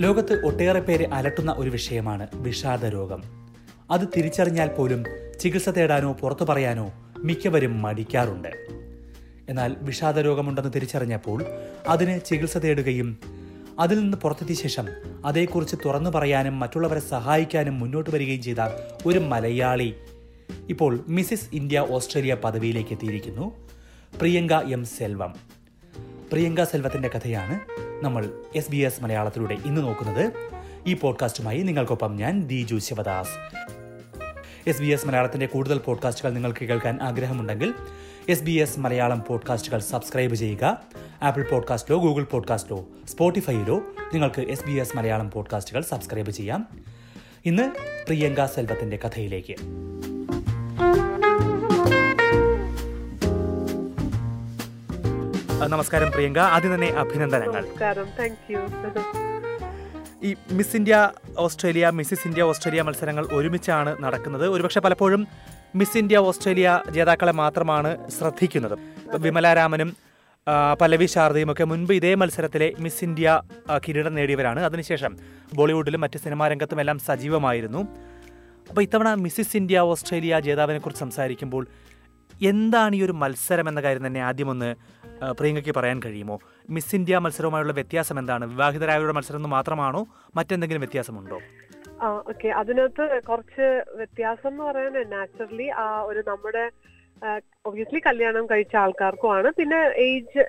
ലോകത്ത് ഒട്ടേറെ പേരെ അലട്ടുന്ന ഒരു വിഷയമാണ് വിഷാദ രോഗം അത് തിരിച്ചറിഞ്ഞാൽ പോലും ചികിത്സ തേടാനോ പുറത്തു പറയാനോ മിക്കവരും മടിക്കാറുണ്ട് എന്നാൽ വിഷാദ രോഗമുണ്ടെന്ന് തിരിച്ചറിഞ്ഞപ്പോൾ അതിന് ചികിത്സ തേടുകയും അതിൽ നിന്ന് പുറത്തെത്തിയ ശേഷം അതേക്കുറിച്ച് തുറന്നു പറയാനും മറ്റുള്ളവരെ സഹായിക്കാനും മുന്നോട്ട് വരികയും ചെയ്ത ഒരു മലയാളി ഇപ്പോൾ മിസിസ് ഇന്ത്യ ഓസ്ട്രേലിയ പദവിയിലേക്ക് എത്തിയിരിക്കുന്നു പ്രിയങ്ക എം സെൽവം പ്രിയങ്ക സെൽവത്തിന്റെ കഥയാണ് നമ്മൾ എസ് ബി എസ് മലയാളത്തിലൂടെ ഇന്ന് നോക്കുന്നത് ഈ പോഡ്കാസ്റ്റുമായി നിങ്ങൾക്കൊപ്പം ഞാൻ Diju Sivadas S B S മലയാളത്തിന്റെ കൂടുതൽ പോഡ്കാസ്റ്റുകൾ നിങ്ങൾക്ക് കേൾക്കാൻ ആഗ്രഹമുണ്ടെങ്കിൽ എസ് ബി എസ് മലയാളം പോഡ്കാസ്റ്റുകൾ സബ്സ്ക്രൈബ് ചെയ്യുക ആപ്പിൾ പോഡ്കാസ്റ്റിലോ ഗൂഗിൾ പോഡ്കാസ്റ്റിലോ സ്പോട്ടിഫൈയിലോ നിങ്ങൾക്ക് എസ് ബി എസ് മലയാളം പോഡ്കാസ്റ്റുകൾ സബ്സ്ക്രൈബ് ചെയ്യാം ഇന്ന് പ്രിയങ്ക സെൽവത്തിന്റെ കഥയിലേക്ക് നമസ്കാരം പ്രിയങ്ക ആദ്യം തന്നെ അഭിനന്ദനങ്ങൾ നമസ്കാരം താങ്ക് യു ഈ miss India Australia Mrs India Australia മത്സരങ്ങൾ ഒരുമിച്ചാണ് നടക്കുന്നത് ഒരുപക്ഷെ പലപ്പോഴും മിസ് ഇന്ത്യ ഓസ്ട്രേലിയ ജേതാക്കളെ മാത്രമാണ് ശ്രദ്ധിക്കുന്നത് വിമല രാമനും ആ, പല്ലവി ശാരദയും ഒക്കെ മുൻപ് ഇതേ മത്സരത്തിലെ മിസ് ഇന്ത്യ ആ, കിരീടം നേടിയവരാണ് അതിനുശേഷം ബോളിവുഡിലും മറ്റ് സിനിമാ രംഗത്തും എല്ലാം സജീവമായിരുന്നു അപ്പോൾ ഇത്തവണ മിസ്സിസ് ഇന്ത്യ ഓസ്ട്രേലിയ ജേതാവിനെ കുറിച്ച് സംസാരിക്കുമ്പോൾ എന്താണ് ഈ ഒരു മത്സരം എന്ന കാര്യം തന്നെ ആദ്യം ഒന്ന് ആ, പ്രിയങ്കയ്ക്ക് പറയാൻ കഴിയുമോ മിസ് ഇന്ത്യ മത്സരവുമായുള്ള വ്യത്യാസം എന്താണ് വിവാഹിതരായവരുടെ മത്സരം എന്ന് മാത്രമാണോ മറ്റെന്തെങ്കിലും വ്യത്യാസമുണ്ടോ ആ ഓക്കെ അതിനകത്ത് കുറച്ച് വ്യത്യാസം എന്ന് പറയാൻ നാച്ചുറലി ആ ഒരു നമ്മുടെ ഒബ്വിയസ്ലി കല്യാണം കഴിച്ച ആൾക്കാർക്കുമാണ് പിന്നെ ഏജ്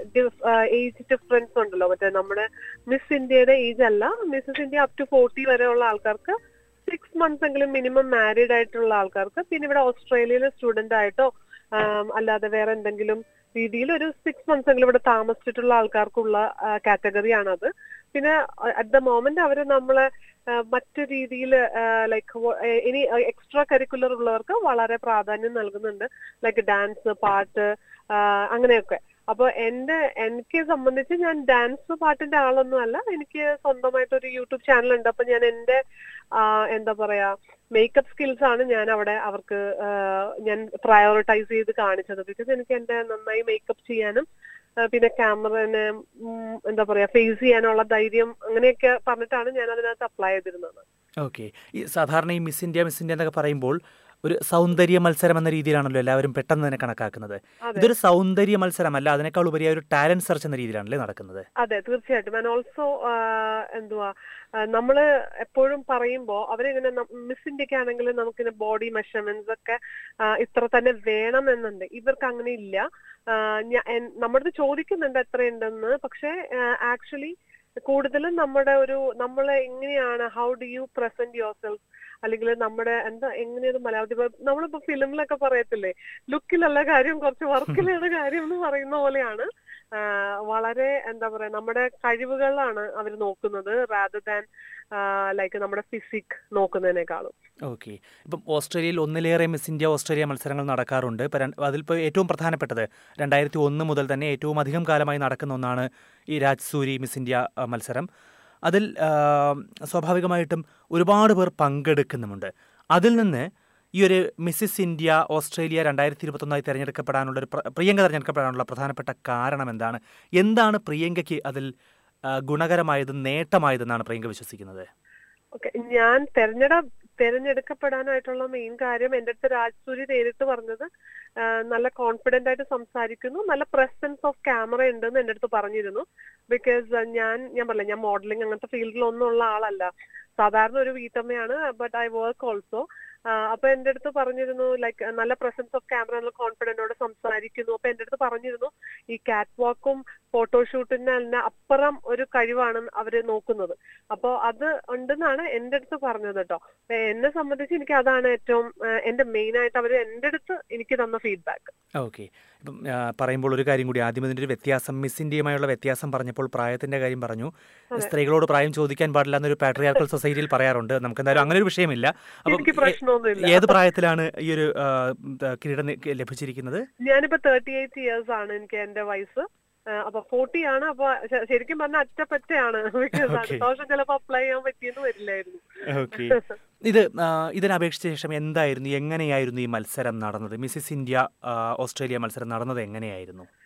ഏജ് ഡിഫറൻസ് ഉണ്ടല്ലോ മറ്റേ നമ്മുടെ മിസ് ഇന്ത്യയുടെ ഏജ് അല്ല Mrs India up to forty വരെയുള്ള ആൾക്കാർക്ക് സിക്സ് മന്ത്സ് എങ്കിലും മിനിമം മാരീഡ് ആയിട്ടുള്ള ആൾക്കാർക്ക് പിന്നെ ഇവിടെ ഓസ്ട്രേലിയയിലെ സ്റ്റുഡന്റ് ആയിട്ടോ ആം, അല്ലാതെ വേറെ എന്തെങ്കിലും രീതിയിൽ ഒരു സിക്സ് മന്ത്സ് എങ്കിലും ഇവിടെ താമസിച്ചിട്ടുള്ള ആൾക്കാർക്കുള്ള കാറ്റഗറിയാണത് പിന്നെ അറ്റ് ദ മോമെന്റ് അവർ നമ്മളെ ആ, മറ്റു രീതിയിൽ ലൈക്ക് ഇനി എക്സ്ട്രാ കരിക്കുലർ ഉള്ളവർക്ക് വളരെ പ്രാധാന്യം നൽകുന്നുണ്ട് ലൈക്ക് ഡാൻസ് പാട്ട് ആ, അങ്ങനെയൊക്കെ അപ്പൊ എന്റെ എനിക്ക് സംബന്ധിച്ച് ഞാൻ ഡാൻസ് പാട്ടിന്റെ ആളൊന്നും അല്ല എനിക്ക് സ്വന്തമായിട്ട് ഒരു യൂട്യൂബ് ചാനൽ ഉണ്ട് അപ്പൊ ഞാൻ എന്റെ ആ, എന്താ പറയാ മേക്കപ്പ് സ്കിൽസ് ആണ് ഞാൻ അവിടെ അവർക്ക് ആ, ഞാൻ പ്രയോറിറ്റൈസ് ചെയ്ത് കാണിച്ചത് ബിക്കോസ് എനിക്ക് എന്റെ നന്നായി മേക്കപ്പ് ചെയ്യാനും ആ, പിന്നെ ക്യാമറനെ എന്താ പറയാ ഫേസ് ചെയ്യാനുള്ള ധൈര്യം അങ്ങനെയൊക്കെ പറഞ്ഞിട്ടാണ് ഞാൻ അതിനകത്ത് അപ്ലൈ ചെയ്തിരുന്നത് ഓക്കെ ഈ സാധാരണ ഈ മിസ് ഇന്ത്യ മിസ് ഇന്ത്യ എന്നൊക്കെ പറയുമ്പോൾ ഒരു സൗന്ദര്യ മത്സരം എന്ന രീതിയിലാണല്ലോ എല്ലാവരും പെട്ടെന്ന് തന്നെ കണക്കാക്കുന്നത് അതെ. ഇതൊരു സൗന്ദര്യ മത്സരമല്ല അതിനേക്കാൾ ഉപരിയായ ഒരു ടാലന്റ് സെർച്ച് എന്ന രീതിയിലാണല്ലേ നടക്കുന്നത് അതെ തീർച്ചയായിട്ടും ആൻഡ് ഓൾസോ എന്തുവാ ആ, നമ്മള് എപ്പോഴും പറയുമ്പോ അവരിങ്ങനെ മിസ് ഇന്ത്യക്ക് ആണെങ്കിൽ നമുക്കിങ്ങനെ ബോഡി മെഷർമെന്റ്സ് ഒക്കെ ആ, ഇത്ര തന്നെ വേണം എന്നുണ്ട് ഇവർക്ക് അങ്ങനെ ഇല്ല ആ, ഞാ- എൻ- നമ്മുടെ അടുത്ത് ചോദിക്കുന്നുണ്ട് എത്രയുണ്ടെന്ന് പക്ഷെ ആക്ച്വലി കൂടുതലും നമ്മുടെ ഒരു നമ്മളെ എങ്ങനെയാണ് how do you present yourself അല്ലെങ്കിൽ നമ്മുടെ എന്താ എങ്ങനെയത് മലയാളത്തിൽ ഇപ്പൊ നമ്മളിപ്പോ ഫിലിമിലൊക്കെ പറയത്തില്ലേ ലുക്കിലല്ല കാര്യം കുറച്ച് വർക്കിലാണ് കാര്യം എന്ന് പറയുന്ന പോലെയാണ് ആ, വളരെ എന്താ പറയാ നമ്മുടെ കഴിവുകളാണ് അവർ നോക്കുന്നത് റാദർ ദാൻ ലൈക്ക് നമ്മുടെ ഫിസിക് നോക്കുന്നതിനേക്കാളും ഓക്കെ ഇപ്പം ഓസ്ട്രേലിയയിൽ ഒന്നിലേറെ മിസ് ഇന്ത്യ ഓസ്ട്രേലിയ മത്സരങ്ങൾ നടക്കാറുണ്ട് ഇപ്പം രണ്ട്- അതിലിപ്പോൾ ഏറ്റവും പ്രധാനപ്പെട്ടത് രണ്ടായിരത്തി ഒന്ന് മുതൽ തന്നെ ഏറ്റവും അധികം കാലമായി നടക്കുന്ന ഒന്നാണ് ഈ രാജ് സൂരി മിസ് ഇന്ത്യ ആ, മത്സരം അതിൽ ആ, സ്വാഭാവികമായിട്ടും ഒരുപാട് പേർ പങ്കെടുക്കുന്നുമുണ്ട് അതിൽ നിന്ന് ഈ ഒരു മിസ്സിസ് ഇന്ത്യ ഓസ്ട്രേലിയ രണ്ടായിരത്തി ഇരുപത്തൊന്നായി തിരഞ്ഞെടുക്കപ്പെടാനുള്ള ഒരു പ്ര- പ്രിയങ്ക തിരഞ്ഞെടുക്കപ്പെടാനുള്ള പ്രധാനപ്പെട്ട കാരണം എന്താണ് എന്താണ് പ്രിയങ്കയ്ക്ക് അതിൽ ആ, ഗുണകരമായത് നേട്ടമായതെന്നാണ് പ്രിയങ്ക വിശ്വസിക്കുന്നത് ഓക്കെ ഞാൻ തെരഞ്ഞെട തെരഞ്ഞെടുക്കപ്പെടാനായിട്ടുള്ള മെയിൻ കാര്യം എന്റെ അടുത്ത് രാജ്സൂരി നേരിട്ട് പറഞ്ഞത് ആ, നല്ല കോൺഫിഡന്റ് ആയിട്ട് സംസാരിക്കുന്നു നല്ല പ്രസൻസ് ഓഫ് ക്യാമറ ഉണ്ടെന്ന് എന്റെ അടുത്ത് പറഞ്ഞിരുന്നു ബിക്കോസ് ഞാൻ ഞാൻ പറഞ്ഞില്ല ഞാൻ മോഡലിംഗ് അങ്ങനത്തെ ഫീൽഡിലൊന്നും ഉള്ള ആളല്ല സാധാരണ ഒരു വീട്ടമ്മയാണ് ബട്ട് ഐ വർക്ക് ഓൾസോ അപ്പൊ എന്റെ അടുത്ത് പറഞ്ഞിരുന്നു ലൈക്ക് നല്ല പ്രസൻസ് ഓഫ് ക്യാമറ നല്ല കോൺഫിഡന്റോടെ സംസാരിക്കുന്നു അപ്പൊ എന്റെ അടുത്ത് പറഞ്ഞിരുന്നു ഈ കാറ്റ് വാക്കും ഫോട്ടോഷൂട്ടിന് തന്നെ അപ്പുറം ഒരു കഴിവാണ് അവര് നോക്കുന്നത് അപ്പൊ അത് ഉണ്ടെന്നാണ് എന്റെ അടുത്ത് പറഞ്ഞത് കേട്ടോ അപ്പൊ എന്നെ സംബന്ധിച്ച് എനിക്ക് അതാണ് ഏറ്റവും ആ, എന്റെ മെയിൻ ആയിട്ട് അവര് എന്റെ അടുത്ത് എനിക്ക് തന്ന ഫീഡ്ബാക്ക് ഓക്കെ ഇപ്പം ആ, പറയുമ്പോൾ ഒരു കാര്യം കൂടി ആദ്യം ഇതിൻ്റെ ഒരു വ്യത്യാസം മിസ് ഇന്ത്യയുമായുള്ള വ്യത്യാസം പറഞ്ഞപ്പോൾ പ്രായത്തിന്റെ കാര്യം പറഞ്ഞു സ്ത്രീകളോട് പ്രായം ചോദിക്കാൻ പാടില്ല എന്നൊരു പാട്രിയാർക്കൽ സൊസൈറ്റിയിൽ പറയാറുണ്ട് നമുക്ക് എന്തായാലും അങ്ങനെ ഒരു വിഷയമില്ല അപ്പം എനിക്ക് ഏ- പ്രശ്നമൊന്നുമില്ല ഏത് പ്രായത്തിലാണ് ഈ ഒരു ആ, ത- കിരീടം നി- ലഭിച്ചിരിക്കുന്നത് ഞാനിപ്പോ തേർട്ടി എയ്റ്റ് ഇയേഴ്സ് ആണ് എനിക്ക് എന്റെ വയസ്സ് ആ, അപ്പൊ ഫോർട്ടി ആണ് അപ്പൊ ശ- ശരിക്കും പറഞ്ഞ അറ്റപ്പറ്റയാണ് ബിക്കോസ് Okay. അടുത്ത വർഷം ചിലപ്പോ അപ്ലൈ ചെയ്യാൻ പറ്റിയെന്ന് വരില്ലായിരുന്നു ഓക്കെ ഇത് ആ, ഇതിനപേക്ഷിച്ച ശേഷം എന്തായിരുന്നു എങ്ങനെയായിരുന്നു ഈ മത്സരം നടന്നത് മിസ്സിസ് ഇന്ത്യ ആ, ഓസ്ട്രേലിയ മത്സരം നടന്നത് എങ്ങനെയായിരുന്നു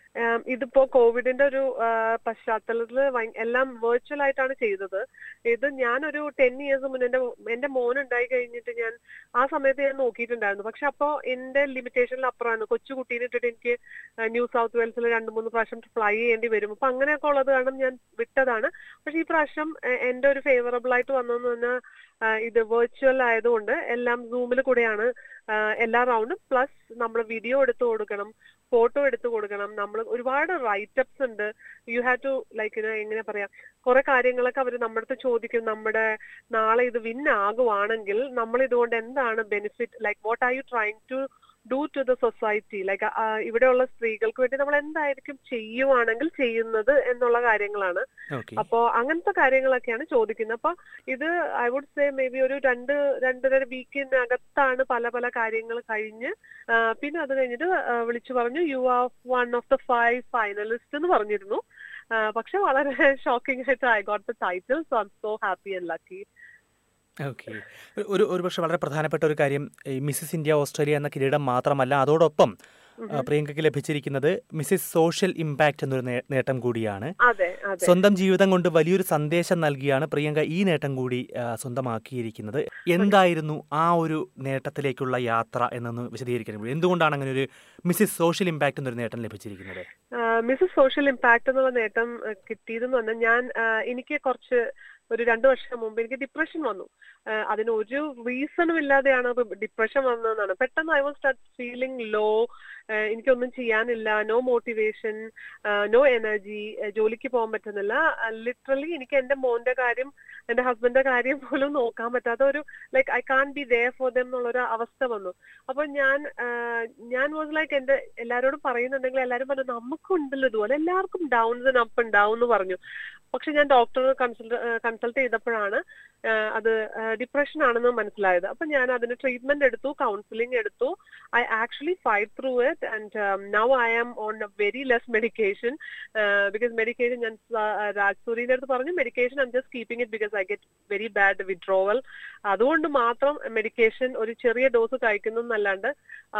ആം, ഇതിപ്പോ കോവിഡിന്റെ ഒരു ആ, പശ്ചാത്തലത്തില് ഭയ- എല്ലാം വെർച്വൽ ആയിട്ടാണ് ചെയ്തത് ഇത് ഞാനൊരു ടെൻ ഇയേഴ്സ് മുന്നേ എന്റെ എന്റെ മോൻ ഉണ്ടായി കഴിഞ്ഞിട്ട് ഞാൻ ആ സമയത്ത് ഞാൻ നോക്കിയിട്ടുണ്ടായിരുന്നു പക്ഷെ അപ്പോ എന്റെ ലിമിറ്റേഷനിൽ അപ്പുറമാണ് കൊച്ചു കുട്ടീനെ ഇട്ടിട്ട് എനിക്ക് ന്യൂ സൗത്ത് വെയിൽസിൽ രണ്ട് മൂന്ന് പ്രാവശ്യം ഫ്ലൈ ചെയ്യേണ്ടി വരും അപ്പൊ അങ്ങനെയൊക്കെ ഉള്ളത് കാരണം ഞാൻ വിട്ടതാണ് പക്ഷെ ഈ പ്രാവശ്യം എ- എന്റെ ഒരു ഫേവറബിൾ ആയിട്ട് വന്നതെന്ന് പറഞ്ഞാൽ ആ, ഇത് വെർച്വൽ ആയതുകൊണ്ട് എല്ലാം സൂമിൽ കൂടെയാണ് ആ, എല്ലാ റൗണ്ടും പ്ലസ് നമ്മൾ വീഡിയോ എടുത്തു കൊടുക്കണം ഫോട്ടോ എടുത്തു കൊടുക്കണം നമ്മൾ ഒരുപാട് റൈറ്റപ്സ് ഉണ്ട് യു ഹാവ് ടു ലൈക്ക് എങ്ങനെ പറയാ കുറെ കാര്യങ്ങളൊക്കെ അവർ നമ്മുടെ അടുത്ത് ചോദിക്കും നമ്മുടെ നാളെ ഇത് വിൻ ആകുവാണെങ്കിൽ നമ്മൾ ഇതുകൊണ്ട് എന്താണ് benefit like what are you trying to do to the society like ഇവിടെയുള്ള സ്ത്രീകൾക്ക് വേണ്ടി നമ്മൾ എന്തായിരിക്കും ചെയ്യുവാണെങ്കിൽ ചെയ്യുന്നത് എന്നുള്ള കാര്യങ്ങളാണ് ഓക്കെ അപ്പോ അങ്ങനത്തെ കാര്യങ്ങളൊക്കെയാണ് ചോദിക്കുന്നത് അപ്പൊ ഇത് I would say maybe ഒരു രണ്ട് രണ്ടര വീക്കിനകത്താണ് പല പല കാര്യങ്ങൾ കഴിഞ്ഞ് ആ, പിന്നെ അത് കഴിഞ്ഞിട്ട് ആ, വിളിച്ചു പറഞ്ഞു you are one of the five finalist എന്ന് പറഞ്ഞിരുന്നു ആ, പക്ഷെ വളരെ ഷോക്കിംഗ് ആയിട്ട് I got the title so I'm so happy and lucky okay ഒരു ഒരു പക്ഷെ വളരെ പ്രധാനപ്പെട്ട ഒരു കാര്യം ഈ മിസ്സിസ് ഇന്ത്യ ഓസ്ട്രേലിയ എന്ന കിരീടം മാത്രമല്ല അതോടൊപ്പം ആ, പ്രിയങ്കയ്ക്ക് ലഭിച്ചിരിക്കുന്നത് മിസ്സിസ് സോഷ്യൽ ഇമ്പാക്റ്റ് എന്നൊരു നേ- നേട്ടം കൂടിയാണ് അതെ അതെ സ്വന്തം ജീവിതം കൊണ്ട് വലിയൊരു സന്ദേശം നൽകിയാണ് പ്രിയങ്ക ഈ നേട്ടം കൂടി ആ, സ്വന്തമാക്കിയിരിക്കുന്നത് എന്തായിരുന്നു ആ ഒരു നേട്ടത്തിലേക്കുള്ള യാത്ര എന്നൊന്ന് വിശദീകരിക്കാൻ കഴിയും എന്തുകൊണ്ടാണ് അങ്ങനെ ഒരു മിസ്സിസ് സോഷ്യൽ ഇമ്പാക്റ്റ് എന്നൊരു നേട്ടം ലഭിച്ചിരിക്കുന്നത് മിസ്സസ് സോഷ്യൽ ഇമ്പാക്ട് എന്നുള്ള നേട്ടം ആ, കിട്ടിയതെന്ന് പറഞ്ഞാൽ ഞാൻ ആ, എനിക്ക് കുറച്ച് ഒരു രണ്ടു വർഷം മുമ്പ് എനിക്ക് ഡിപ്രഷൻ വന്നു ആ, അതിന് ഒരു റീസണും ഇല്ലാതെയാണ് ഡിപ്രഷൻ വന്നതെന്നാണ് പെട്ടെന്ന് I was start feeling low എനിക്കൊന്നും ചെയ്യാനില്ല നോ മോട്ടിവേഷൻ നോ എനർജി ജോലിക്ക് പോകാൻ പറ്റുന്നില്ല ലിറ്ററലി എനിക്ക് എന്റെ മോന്റെ കാര്യം എന്റെ ഹസ്ബൻഡിന്റെ കാര്യം പോലും നോക്കാൻ പറ്റാത്ത ഒരു like I can be there for them എന്നുള്ളൊരു അവസ്ഥ വന്നു അപ്പൊ ഞാൻ ആ, ഞാൻ വാസ് ലൈക്ക് എന്റെ എല്ലാരോടും പറയുന്നുണ്ടെങ്കിൽ എല്ലാരും പറഞ്ഞു നമുക്കുണ്ടല്ലോ ഇതുപോലെ എല്ലാവർക്കും downs and up and down എന്ന് പറഞ്ഞു പക്ഷെ ഞാൻ ഡോക്ടറെ കൺസൾട്ട് കൺസൾട്ട് ചെയ്തപ്പോഴാണ് ആ, അത് ഡിപ്രഷൻ ആണെന്ന് മനസ്സിലായത് അപ്പൊ ഞാൻ അതിന് ട്രീറ്റ്മെന്റ് എടുത്തു കൗൺസിലിംഗ് എടുത്തു I actually fight through it and now I am on very less medication because medication ഞാൻ രാജ് സൂരിന്റെ അടുത്ത് പറഞ്ഞു medication I just keeping it because I get very bad withdrawal അതുകൊണ്ട് മാത്രം മെഡിക്കേഷൻ ഒരു ചെറിയ ഡോസ് കഴിക്കുന്നു എന്നല്ലാണ്ട്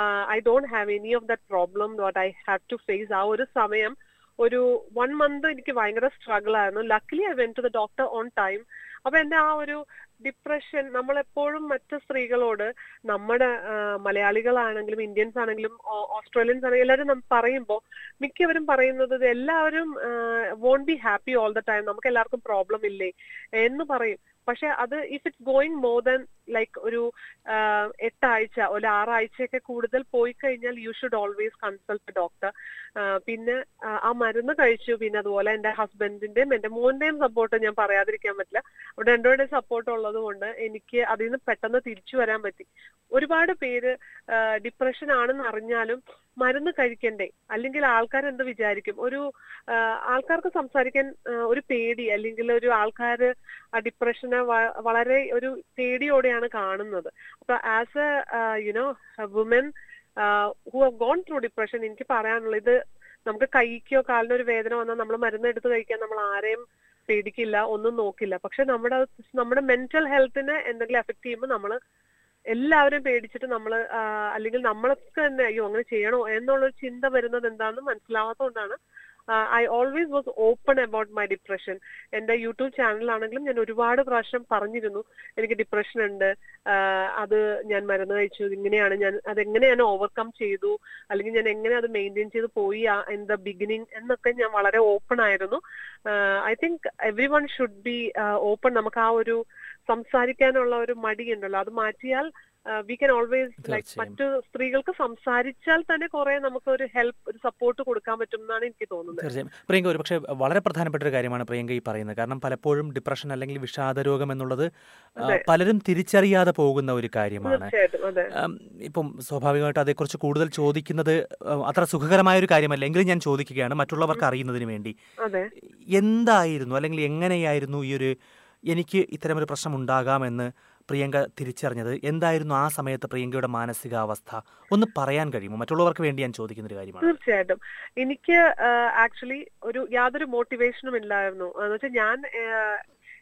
I don't have any of that problem what I have to face ആ ഒരു സമയം ഒരു വൺ മന്ത് എനിക്ക് ഭയങ്കര സ്ട്രഗിൾ ആയിരുന്നു luckily I went to the doctor on time അപ്പൊ എന്റെ ആ ഒരു ഡിപ്രഷൻ നമ്മളെപ്പോഴും മറ്റ് സ്ത്രീകളോട് നമ്മുടെ ആ, മലയാളികളാണെങ്കിലും ഇന്ത്യൻസ് ആണെങ്കിലും ഓ- ഓസ്ട്രേലിയൻസ് ആണെങ്കിലും എല്ലാവരും നമ്മൾ പറയുമ്പോൾ മിക്കവരും പറയുന്നത് ഇത് എല്ലാവരും won't be happy all the time നമുക്ക് എല്ലാവർക്കും പ്രോബ്ലം ഇല്ലേ എന്ന് പറയും പക്ഷെ അത് if it's going more than like ഒരു ആ, എട്ടാഴ്ച ഒരു ആറാഴ്ചയൊക്കെ കൂടുതൽ പോയി കഴിഞ്ഞാൽ you should always consult doctor പിന്നെ ആ, ആ മരുന്ന് കഴിച്ചു പിന്നെ അതുപോലെ എന്റെ ഹസ്ബൻഡിന്റെയും എന്റെ മോന്റെയും സപ്പോർട്ട് ഞാൻ പറയാതിരിക്കാൻ പറ്റില്ല അവിടെ രണ്ടുപേരുടെയും സപ്പോർട്ട് ഉള്ളത് കൊണ്ട് എനിക്ക് അതിൽ നിന്ന് പെട്ടെന്ന് തിരിച്ചു വരാൻ പറ്റി ഒരുപാട് പേര് ഡിപ്രഷൻ ആണെന്ന് അറിഞ്ഞാലും മരുന്ന് കഴിക്കണ്ടേ അല്ലെങ്കിൽ ആൾക്കാർ എന്ത് വിചാരിക്കും ഒരു ആ, ആൾക്കാർക്ക് സംസാരിക്കാൻ ആ, ഒരു പേടി അല്ലെങ്കിൽ ഒരു ആൾക്കാർ ആ ഡിപ്രഷനെ വ- വളരെ ഒരു പേടിയോടെയാണ് കാണുന്നത് അപ്പൊ as a you know woman who have gone through depression എനിക്ക് പറയാനുള്ളത് ഇത് നമുക്ക് കൈക്കോ കാലിനോ ഒരു വേദന വന്നാൽ നമ്മൾ മരുന്ന് എടുത്ത് കഴിക്കാൻ നമ്മൾ ആരെയും പേടിക്കില്ല ഒന്നും നോക്കില്ല പക്ഷെ നമ്മുടെ നമ്മുടെ മെന്റൽ ഹെൽത്തിനെ എന്തെങ്കിലും എഫക്ട് ചെയ്യുമ്പോൾ നമ്മൾ എല്ലാവരും പേടിച്ചിട്ട് നമ്മൾ അല്ലെങ്കിൽ നമ്മൾക്ക് തന്നെ അയ്യോ അങ്ങനെ ചെയ്യണോ എന്നുള്ളൊരു ചിന്ത വരുന്നത് എന്താണെന്ന് മനസ്സിലാവാത്തതുകൊണ്ടാണ് I always was open about my depression എന്റെ യൂട്യൂബ് ചാനലാണെങ്കിലും ഞാൻ ഒരുപാട് പ്രാവശ്യം പറഞ്ഞിരുന്നു എനിക്ക് ഡിപ്രഷൻ ഉണ്ട് ആഹ് അത് ഞാൻ മരുന്ന് കഴിച്ചു ഇങ്ങനെയാണ് ഞാൻ അതെങ്ങനെ ഞാൻ ഓവർകം ചെയ്തു അല്ലെങ്കിൽ ഞാൻ എങ്ങനെ അത് മെയിൻറ്റെയിൻ ചെയ്ത് പോയി ഇൻ ദ ബിഗിനിങ് എന്നൊക്കെ ഞാൻ വളരെ ഓപ്പൺ ആയിരുന്നു I think everyone should be open നമുക്ക് ആ ഒരു സംസാരിക്കാനുള്ള ഒരു മടി ഉണ്ടല്ലോ അത് മാറ്റിയാൽ വി ക്യാൻ ഓൾവേസ് ലൈക്ക് തീർച്ചയായും. മറ്റു സ്ത്രീകൾക്ക് സംസാരിച്ചാൽ തന്നെ കുറെ നമുക്ക് ഒരു ഹെൽപ്പ് ഒരു സപ്പോർട്ട് കൊടുക്കാൻ പറ്റും എന്നാണ് എനിക്ക് തോന്നുന്നത് തീർച്ചയായും പ്രിയങ്ക ഒരു പക്ഷേ വളരെ പ്രധാനപ്പെട്ട ഒരു കാര്യമാണ് പ്രിയങ്ക ഈ പറയുന്നത് കാരണം പലപ്പോഴും ഡിപ്രഷൻ അല്ലെങ്കിൽ വിഷാദരോഗം എന്നുള്ളത് ആ, അതെ. പലരും തിരിച്ചറിയാതെ പോകുന്ന ഒരു കാര്യമാണ് തീർച്ചയായിട്ടും അതെ ഉം, ഇപ്പം സ്വാഭാവികമായിട്ട് അതേക്കുറിച്ച് കൂടുതൽ ചോദിക്കുന്നത് ഉം, അത്ര സുഖകരമായ ഒരു കാര്യമല്ല എങ്കിലും ഞാൻ ചോദിക്കുകയാണ് മറ്റുള്ളവർക്ക് അറിയുന്നതിന് വേണ്ടി അതെ എന്തായിരുന്നു അല്ലെങ്കിൽ എങ്ങനെയായിരുന്നു ഈ ഒരു എനിക്ക് ഇത്തരമൊരു പ്രശ്നം ഉണ്ടാകാമെന്ന് പ്രിയങ്ക തിരിച്ചറിഞ്ഞത് എന്തായിരുന്നു ആ സമയത്ത് പ്രിയങ്കയുടെ മാനസികാവസ്ഥ ഒന്ന് പറയാൻ കഴിയുമോ മറ്റുള്ളവർക്ക് വേണ്ടി ഞാൻ ചോദിക്കുന്ന ഒരു കാര്യമാണ് തീർച്ചയായിട്ടും എനിക്ക് ആക്ച്വലി ഒരു യാതൊരു മോട്ടിവേഷനും ഇല്ലായിരുന്നു എന്ന് വെച്ചാൽ ഞാൻ ആഹ്,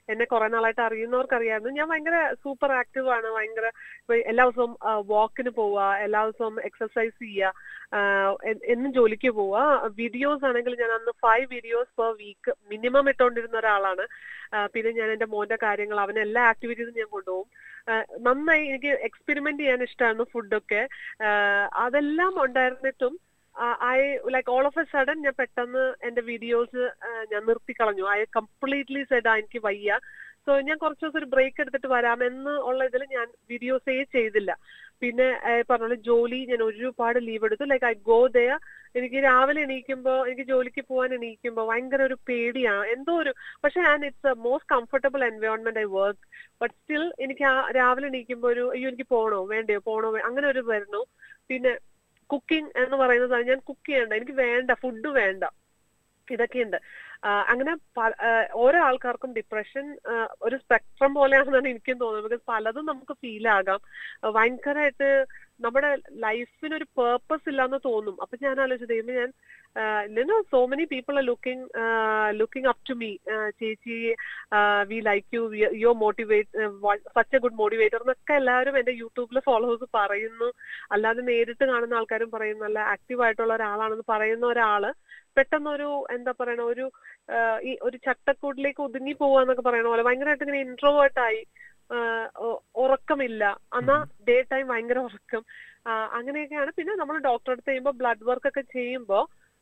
എന്നെ കുറെ നാളായിട്ട് അറിയുന്നവർക്ക് അറിയാമായിരുന്നു ഞാൻ ഭയങ്കര സൂപ്പർ ആക്റ്റീവ് ആണ് ഭയങ്കര ഇപ്പൊ എല്ലാ ദിവസവും വാക്കിന് പോവുക എല്ലാ ദിവസവും എക്സർസൈസ് ചെയ്യുക ആഹ് എ- എന്നും ജോലിക്ക് പോവുക വീഡിയോസ് ആണെങ്കിൽ ഞാൻ അന്ന് five videos per week minimum ഇട്ടുകൊണ്ടിരുന്ന ഒരാളാണ് ആഹ് പിന്നെ ഞാൻ എന്റെ മോന്റെ കാര്യങ്ങൾ അവന് എല്ലാ ആക്ടിവിറ്റീസും ഞാൻ കൊണ്ടുപോകും ആഹ് നന്നായി എനിക്ക് എക്സ്പെരിമെന്റ് ചെയ്യാൻ ഇഷ്ടമാണ് ഫുഡൊക്കെ അതെല്ലാം ഉണ്ടായിരുന്നിട്ടും I like all of a sudden ഞാൻ പെട്ടെന്ന് എന്റെ വീഡിയോസ് ഞാൻ നിർത്തി കളഞ്ഞു ഐ കംപ്ലീറ്റ്ലി സെഡ് എനിക്ക് വയ്യ സോ ഞാൻ കുറച്ച് ദിവസം ഒരു ബ്രേക്ക് എടുത്തിട്ട് വരാമെന്ന് ഉള്ള ഇതിൽ ഞാൻ വീഡിയോസേ ചെയ്തില്ല പിന്നെ ഏഹ് പറഞ്ഞ പോലെ ജോലി ഞാൻ ഒരുപാട് ലീവ് എടുത്തു ലൈക്ക് ഐ ഗോ ദയ എനിക്ക് രാവിലെ എണീക്കുമ്പോ എനിക്ക് ജോലിക്ക് പോകാൻ എണീക്കുമ്പോ ഭയങ്കര ഒരു പേടിയാണ് എന്തോ ഒരു പക്ഷെ ഞാൻ it's a most comfortable environment I work but still എനിക്ക് ആ രാവിലെ എണീക്കുമ്പോ ഒരു അയ്യോ എനിക്ക് പോണോ വേണ്ടയോ പോണോ വേ- അങ്ങനെ ഒരു വരുന്നു പിന്നെ കുക്കിംഗ് എന്ന് പറയുന്നത് ഞാൻ കുക്ക് ചെയ്യണ്ട എനിക്ക് വേണ്ട ഫുഡ് വേണ്ട ഇതൊക്കെയുണ്ട് ആ, അങ്ങനെ പ- ആ, ഓരോ ആൾക്കാർക്കും ഡിപ്രഷൻ ഒരു സ്പെക്ട്രം പോലെയാണെന്നാണ് എനിക്കും തോന്നുന്നത് ബിക്കോസ് പലതും നമുക്ക് ഫീൽ ആകാം ആ, ഭയങ്കരമായിട്ട് നമ്മുടെ ലൈഫിന് ഒരു പേർപ്പസ് ഇല്ലാന്ന് തോന്നും അപ്പൊ ഞാൻ ആലോചിച്ചത് ദൈവമേ ഞാൻ you know so many people are looking looking up to me ചേച്ചി we like you your motivate such a good motivator എന്നൊക്കെ എല്ലാവരും എന്റെ യൂട്യൂബിലെ ഫോളോവേഴ്സ് പറയുന്നു അല്ലാതെ നേരിട്ട് കാണുന്ന ആൾക്കാരും പറയും നല്ല ആക്റ്റീവ് ആയിട്ടുള്ള ഒരാളാണെന്ന് പറയുന്ന ഒരാള് പെട്ടെന്ന് ഒരു എന്താ പറയണ ഒരു ആ, ഈ ഒരു ചട്ടക്കൂട്ടിലേക്ക് ഒതുങ്ങി പോവാന്നൊക്കെ പറയണ പോലെ ഭയങ്കരമായിട്ട് ഇങ്ങനെ ഇൻട്രോവേർട്ട് ആയി ആ, ഉ- ഉറക്കമില്ല എന്നാ ഡേ ടൈം ഭയങ്കര ഉറക്കം ആ, അങ്ങനെയൊക്കെയാണ് പിന്നെ നമ്മൾ ഡോക്ടറെ അടുത്ത് ചെയ്യുമ്പോൾ ബ്ലഡ് വർക്ക് ഒക്കെ ചെയ്യുമ്പോൾ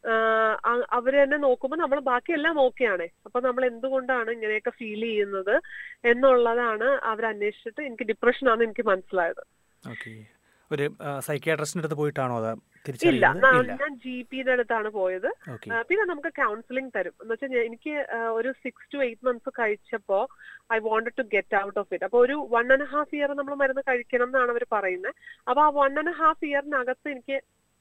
അവര് തന്നെ നോക്കുമ്പോൾ നമ്മൾ ബാക്കിയെല്ലാം ഓക്കെയാണ് അപ്പൊ നമ്മൾ എന്തുകൊണ്ടാണ് ഇങ്ങനെയൊക്കെ ഫീൽ ചെയ്യുന്നത് എന്നുള്ളതാണ് അവർ അന്വേഷിച്ചിട്ട് എനിക്ക് ഡിപ്രഷൻ ആണ് എനിക്ക് മനസ്സിലായത് ഓക്കെ ഒരു സൈക്യാട്രിസ്റ്റിന്റെ അടുത്ത് പോയിട്ടാണോ അത് ഇല്ല തിരിച്ചറിയുന്നത് ഞാൻ- ഇല്ല ഞാൻ ജി പിയുടെ അടുത്താണ് പോയത് ഓക്കെ ആ, പിന്നെ നമുക്ക് കൗൺസിലിംഗ് തരും എന്ന് വെച്ചാൽ എനിക്ക് ആ, ഒരു സിക്സ് ടു എയ്റ്റ് മന്ത്സ് കഴിച്ചപ്പോ I wanted to get out of it അപ്പൊ ഒരു വൺ ആൻഡ് ഹാഫ് ഇയർ നമ്മൾ മരുന്ന് കഴിക്കണം എന്നാണ് അവർ പറയുന്നത് അപ്പൊ ആ വൺ ആൻഡ് ഹാഫ് ഇയറിനകത്ത് എനിക്ക്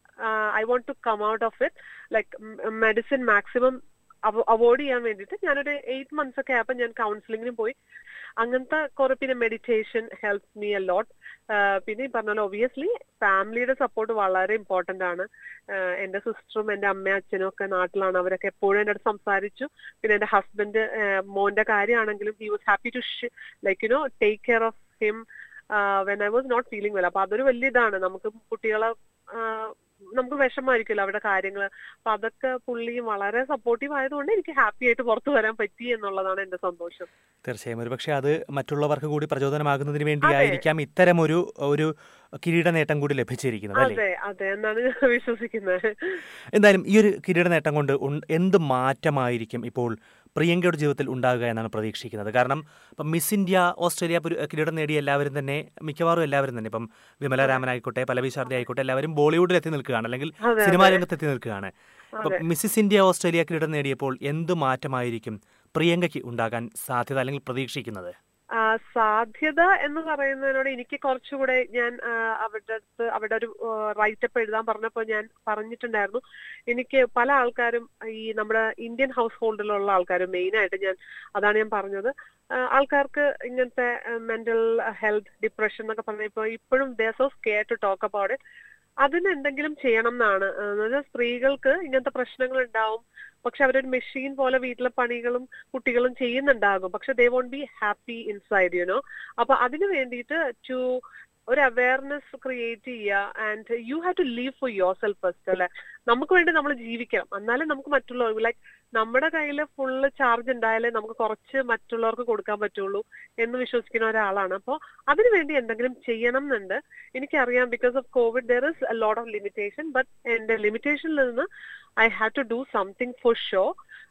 I want to come out of it like medicine maximum avoid ചെയ്യാൻ വേണ്ടിയിട്ട് ഞാനൊരു എയ്റ്റ് മന്ത്സ് ഒക്കെ ആയപ്പോൾ ഞാൻ കൗൺസിലിങ്ങിന് പോയി അങ്ങനത്തെ കുറെ പിന്നെ meditation help me a lot പിന്നെ ഈ പറഞ്ഞ പോലെ ഒബിയസ്ലി ഫാമിലിയുടെ സപ്പോർട്ട് വളരെ ഇമ്പോർട്ടന്റ് ആണ് ആഹ് എന്റെ സിസ്റ്ററും എന്റെ അമ്മയും അച്ഛനും ഒക്കെ നാട്ടിലാണ് അവരൊക്കെ എപ്പോഴും എൻ്റെ അടുത്ത് സംസാരിച്ചു പിന്നെ എന്റെ ഹസ്ബൻഡ് മോന്റെ കാര്യമാണെങ്കിലും he was happy to like you know take care of him when I was not feeling well അപ്പൊ അതൊരു വലിയ ഇതാണ് നമുക്ക് കുട്ടികളെ ആഹ് നമുക്ക് വിഷമായിരിക്കുമല്ലോ അവരുടെ കാര്യങ്ങൾ അപ്പൊ അതൊക്കെ പുള്ളിയും വളരെ സപ്പോർട്ടീവ് ആയതുകൊണ്ട് എനിക്ക് ഹാപ്പി ആയിട്ട് പുറത്തു വരാൻ പറ്റി എന്നുള്ളതാണ് എന്റെ സന്തോഷം തീർച്ചയായും ഒരു പക്ഷേ അത് മറ്റുള്ളവർക്ക് കൂടി പ്രചോദനമാകുന്നതിന് വേണ്ടിയായിരിക്കാം ഇത്തരം ഒരു ഒരു കിരീട നേട്ടം കൂടി ലഭിച്ചിരിക്കുന്നത് അല്ലേ അതെ അതെ എന്നാണ് ഞാൻ വിശ്വസിക്കുന്നത് എന്തായാലും ഈ ഒരു കിരീട നേട്ടം കൊണ്ട് ഉൺ- എന്ത് മാറ്റമായിരിക്കും ഇപ്പോൾ പ്രിയങ്കയുടെ ജീവിതത്തിൽ ഉണ്ടാകുക എന്നാണ് പ്രതീക്ഷിക്കുന്നത് കാരണം ഇപ്പം മിസ് ഇന്ത്യ ഓസ്ട്രേലിയ പുരു- കിരീടം നേടിയ എല്ലാവരും തന്നെ മിക്കവാറും എല്ലാവരും തന്നെ ഇപ്പം വിമല രാമൻ ആയിക്കോട്ടെ പലവി ശാരദ ആയിക്കോട്ടെ എല്ലാവരും ബോളിവുഡിൽ എത്തി നിൽക്കുകയാണ് അല്ലെങ്കിൽ അതെ, സിനിമാ അതെ. രംഗത്ത് എത്തി നിൽക്കുകയാണ് അപ്പം അതെ. മിസ്സിസ് ഇന്ത്യ ഓസ്ട്രേലിയ കിരീടം നേടിയപ്പോൾ എന്ത് മാറ്റമായിരിക്കും പ്രിയങ്കയ്ക്ക് ഉണ്ടാകാൻ സാധ്യത അല്ലെങ്കിൽ പ്രതീക്ഷിക്കുന്നത് ആ, സാധ്യത എന്ന് പറയുന്നതിനോട് എനിക്ക് കുറച്ചുകൂടെ ഞാൻ ആ, അവരുടെ അടുത്ത് അവരുടെ ഒരു റൈറ്റപ്പ് എഴുതാൻ പറഞ്ഞപ്പോൾ ഞാൻ പറഞ്ഞിട്ടുണ്ടായിരുന്നു എനിക്ക് പല ആൾക്കാരും ഈ നമ്മുടെ ഇന്ത്യൻ ഹൗസ് ഹോൾഡിലുള്ള ആൾക്കാർ മെയിൻ ആയിട്ട് ഞാൻ അതാണ് ഞാൻ പറഞ്ഞത് ആ, ആൾക്കാർക്ക് ഇങ്ങനത്തെ മെന്റൽ ഹെൽത്ത് ഡിപ്രഷൻ എന്നൊക്കെ പറഞ്ഞപ്പോൾ ഇപ്പോഴും they so scare to talk about it അതിന് എന്തെങ്കിലും ചെയ്യണം എന്നാണ് എന്നുവെച്ചാൽ സ്ത്രീകൾക്ക് ഇങ്ങനത്തെ പ്രശ്നങ്ങൾ ഉണ്ടാവും പക്ഷെ അവരൊരു മെഷീൻ പോലെ വീട്ടിലെ പണികളും കുട്ടികളും ചെയ്യുന്നുണ്ടാകും പക്ഷെ they won't be happy inside you know അപ്പൊ അതിന് വേണ്ടിയിട്ട് ടു ഒരു അവയർനെസ് ക്രിയേറ്റ് ചെയ്യുക and you have to live for yourself first അല്ലെ നമുക്ക് വേണ്ടി നമ്മൾ ജീവിക്കണം എന്നാലേ നമുക്ക് മറ്റുള്ളവർ ലൈക്ക് നമ്മുടെ കയ്യിൽ ഫുള്ള് ചാർജ് ഉണ്ടായാലേ നമുക്ക് കുറച്ച് മറ്റുള്ളവർക്ക് കൊടുക്കാൻ പറ്റുള്ളൂ എന്ന് വിശ്വസിക്കുന്ന ഒരാളാണ് അപ്പോൾ അതിനുവേണ്ടി എന്തെങ്കിലും ചെയ്യണം എന്നുണ്ട് എനിക്കറിയാം because of covid there is a lot of limitation but എന്റെ ലിമിറ്റേഷനിൽ നിന്ന് I have to do something for show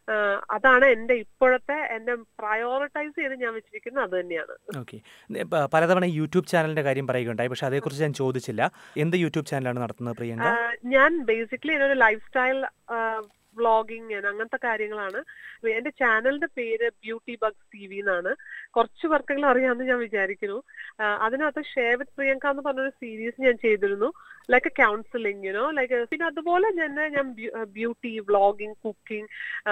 അതാണ് എന്റെ ഇപ്പോഴത്തെ എന്റെ പ്രയോറിറ്റൈസ് ചെയ്ത് ഞാൻ വെച്ചിരിക്കുന്നത് അത് തന്നെയാണ് ഓക്കെ പലതവണ യൂട്യൂബ് ചാനലിന്റെ കാര്യം പറയുകയുണ്ടായി പക്ഷെ അതേക്കുറിച്ച് ഞാൻ ചോദിച്ചില്ല എന്ത് യൂട്യൂബ് ചാനലാണ് നടത്തുന്നത് പ്രിയങ്ക ആഹ് ഞാൻ ബേസിക്കലി ഒരു ലൈഫ് സ്റ്റൈൽ വ്ളോഗിങ് അങ്ങനത്തെ കാര്യങ്ങളാണ് എന്റെ ചാനലിന്റെ പേര് ബ്യൂട്ടി ബഗ്സ് ടി വി എന്നാണ് കുറച്ച് പേർക്കെങ്കിലും അറിയാമെന്ന് ഞാൻ വിചാരിക്കുന്നു ആഹ് അതിനകത്ത് ഷെയർ വിത്ത് പ്രിയങ്ക എന്ന് പറഞ്ഞൊരു സീരീസ് ഞാൻ ചെയ്തിരുന്നു like a counselling you know like പിന്നെ അതുപോലെ തന്നെ ഞാൻ ബ്യൂട്ടി വ്ളോഗിങ് കുക്കിംഗ്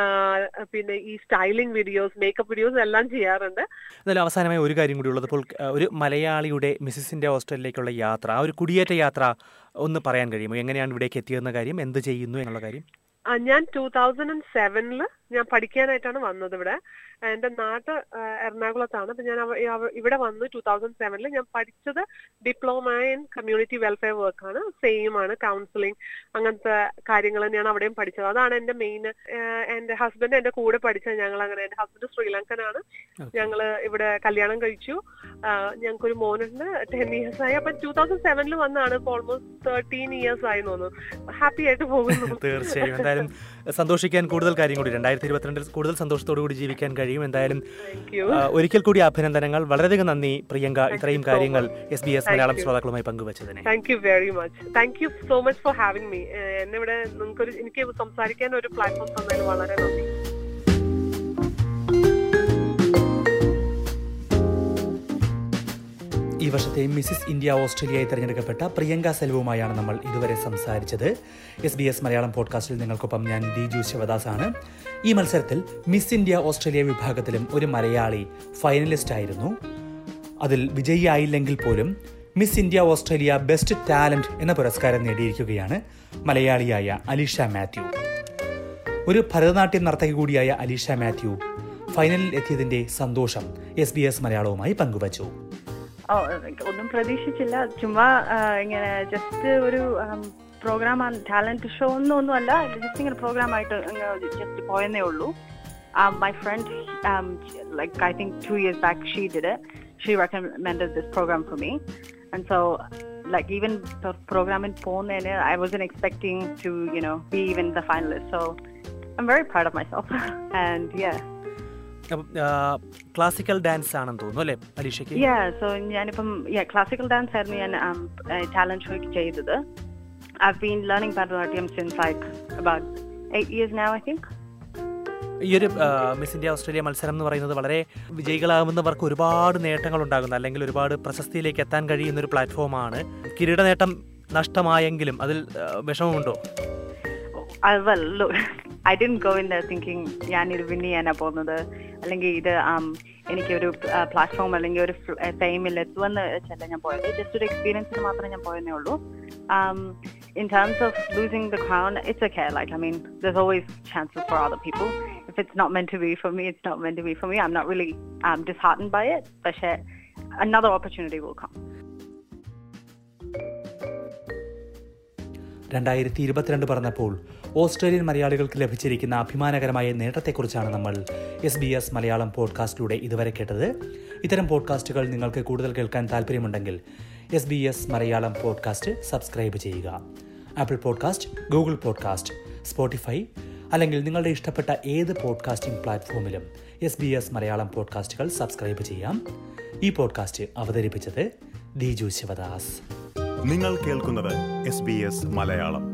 പിന്നെ ഈ സ്റ്റൈലിംഗ് വീഡിയോസ് മേക്കപ്പ് വീഡിയോസ് എല്ലാം ചെയ്യാറുണ്ട് എന്നാലും അവസാനമായി ഒരു കാര്യം കൂടി ഉള്ളത് ഇപ്പോൾ അഹ്, ഒരു മലയാളിയുടെ മിസ്സിസ് ഇന്ത്യ ഓസ്ട്രേലിയയിലേക്കുള്ള യാത്ര ആ ഒരു കുടിയേറ്റ യാത്ര ഒന്ന് പറയാൻ കഴിയുമോ എങ്ങനെയാണ് ഇവിടേക്ക് എത്തിയതെന്ന കാര്യം എന്ത് ചെയ്യുന്നു എന്നുള്ള കാര്യം ആ, ഞാൻ ടൂ തൗസൻഡ് ആൻഡ് സെവനില് ഞാൻ പഠിക്കാനായിട്ടാണ് വന്നത് ഇവിടെ എന്റെ നാട്ട് ആ, എറണാകുളത്താണ് അപ്പൊ ഞാൻ അവ- അവ- ഇവിടെ വന്നു ടൂ തൗസൻഡ് സെവനിൽ ഞാൻ പഠിച്ചത് diploma in community welfare work ആണ് സെയിം ആണ് കൗൺസിലിംഗ് അങ്ങനത്തെ കാര്യങ്ങൾ തന്നെയാണ് അവിടെയും പഠിച്ചത് അതാണ് എന്റെ മെയിൻ എന്റെ ഹസ്ബൻഡ് എന്റെ കൂടെ പഠിച്ചത് ഞങ്ങൾ അങ്ങനെ എന്റെ ഹസ്ബൻഡ് ശ്രീലങ്കനാണ് ഞങ്ങള് ഇവിടെ കല്യാണം കഴിച്ചു ഞങ്ങൾക്കൊരു മോനുണ്ട് ടെൻ ഇയേഴ്സ് ആയി അപ്പൊ ടൂ തൗസൻഡ് സെവനിൽ വന്നാണ് ഇപ്പൊ ഓൾമോസ്റ്റ് തേർട്ടീൻ ഇയേഴ്സ് ആയി തോന്നുന്നു ഹാപ്പി ആയിട്ട് പോകുന്നു തീർച്ചയായും എന്തായാലും സന്തോഷിക്കാൻ കൂടുതൽ കാര്യം കൂടി രണ്ടായിരത്തി ഇരുപത്തിരണ്ടിൽ കൂടുതൽ സന്തോഷത്തോടു കൂടി ജീവിക്കാൻ കഴിയും എന്തായാലും താങ്ക് യു ആ, ഒരിക്കൽ കൂടി അഭിനന്ദനങ്ങൾ വളരെയധികം നന്ദി പ്രിയങ്ക ഇത്രയും you so കാര്യങ്ങൾ S B S Thank Malayalam you. ശ്രോതാക്കളുമായി പങ്കുവച്ചതിനെ thank you very much thank you so much for having me എന്നെ ഇവിടെ നിങ്ങൾക്കൊരു എനിക്ക് സംസാരിക്കാൻ ഒരു പ്ലാറ്റ്ഫോം തന്നതിൽ വളരെ നന്ദി ഈ വർഷത്തെ മിസിസ് ഇന്ത്യ ഓസ്ട്രേലിയയായി തിരഞ്ഞെടുക്കപ്പെട്ട പ്രിയങ്ക സെൽവുമായാണ് നമ്മൾ ഇതുവരെ സംസാരിച്ചത് എസ് ബി എസ് മലയാളം പോഡ്കാസ്റ്റിൽ നിങ്ങൾക്കൊപ്പം ഞാൻ ദിജു ശിവദാസ് ആണ് ഈ മത്സരത്തിൽ മിസ് ഇന്ത്യ ഓസ്ട്രേലിയ വിഭാഗത്തിലും ഒരു മലയാളി ഫൈനലിസ്റ്റ് ആയിരുന്നു അതിൽ വിജയിയായില്ലെങ്കിൽ പോലും miss India Australia best talent എന്ന പുരസ്കാരം നേടിയിരിക്കുകയാണ് മലയാളിയായ അലിഷ മാത്യു ഒരു ഭരതനാട്യം നർത്തകി കൂടിയായ അലീഷ മാത്യു ഫൈനലിൽ എത്തിയതിന്റെ സന്തോഷം എസ് ബി എസ് മലയാളവുമായി പങ്കുവച്ചു ഓ ഒന്നും പ്രതീക്ഷിച്ചില്ല ചുമ്മാ ആ, ഇങ്ങനെ ജസ്റ്റ് ഒരു പ്രോഗ്രാം ടാലന്റ് ഷോ ഒന്നും ഒന്നുമല്ല ജസ്റ്റ് ഇങ്ങനെ പ്രോഗ്രാം ആയിട്ട് ജസ്റ്റ് പോയെന്നേ ഉള്ളൂ my friend like I think two years back she did she recommended this programme for me and so like even പ്രോഗ്രാമിൽ പോകുന്നതിന് I was expecting to you know be even the finalist so I'm very proud of myself and yeah classical dance ആണെന്ന് തോന്നുന്നു അല്ലേ അലീഷയ്ക്ക് Yeah, so ഞാനിപ്പം yeah, classical dance ആയിരുന്നു ഞാൻ talent ഷോയ്ക്ക് ചെയ്തത് I've been learning Bharatanatyam since like about eight years now, I think. ഈ ഒരു മിസ് ഇന്ത്യ ഓസ്ട്രേലിയ മത്സരം എന്ന് പറയുന്നത് വളരെ വിജയികളാകുന്നവർക്ക് ഒരുപാട് നേട്ടങ്ങൾ ഉണ്ടാകുന്ന അല്ലെങ്കിൽ ഒരുപാട് പ്രശസ്തിയിലേക്ക് എത്താൻ കഴിയുന്ന ഒരു പ്ലാറ്റ്ഫോമാണ് കിരീട നേട്ടം നഷ്ടമായെങ്കിലും അതിൽ ആ, വിഷമമുണ്ടോ I, well, look, I didn't go in there thinking ഞാനിത് വിൻ ചെയ്യാനാ പോകുന്നത് അല്ലെങ്കിൽ ഇത് um, എനിക്കൊരു പ്ലാറ്റ്ഫോം അല്ലെങ്കിൽ ഒരു ഫെയിമിൽ എത്തുമെന്ന് വെച്ചല്ല ഞാൻ പോയത് ജസ്റ്റ് ഒരു എക്സ്പീരിയൻസിന് മാത്രമേ ഞാൻ പോയെന്നേ ഉള്ളൂ in terms of losing the crown, it's okay. Like, I mean, there's always chances for other people. If it's not meant to be for me, it's not meant to be for me. I'm not really um, disheartened by it, but another opportunity will come. രണ്ടായിരത്തി ഇരുപത്തിരണ്ട് പറഞ്ഞപ്പോൾ Australian മലയാളികൾക്ക് ലഭിച്ചിരിക്കുന്ന അഭിമാനകരമായ നേട്ടത്തെക്കുറിച്ചാണ് നമ്മൾ S B S Malayalam പോഡ്കാസ്റ്റിലൂടെ ഇതുവരെ കേട്ടത് ഇത്തരം പോഡ്കാസ്റ്റുകൾ നിങ്ങൾക്ക് കൂടുതൽ കേൾക്കാൻ താല്പര്യമുണ്ടെങ്കിൽ S B S Malayalam podcast subscribe ചെയ്യുക Apple podcast Google podcast Spotify അല്ലെങ്കിൽ നിങ്ങളുടെ ഇഷ്ടപ്പെട്ട ഏത് പോഡ്കാസ്റ്റിംഗ് പ്ലാറ്റ്ഫോമിലും എസ് ബി എസ് മലയാളം പോഡ്കാസ്റ്റുകൾ സബ്സ്ക്രൈബ് ചെയ്യാം ഈ പോഡ്കാസ്റ്റ് അവതരിപ്പിച്ചത് ദിജു ശിവദാസ് നിങ്ങൾ കേൾക്കുന്നത് എസ് ബി എസ് മലയാളം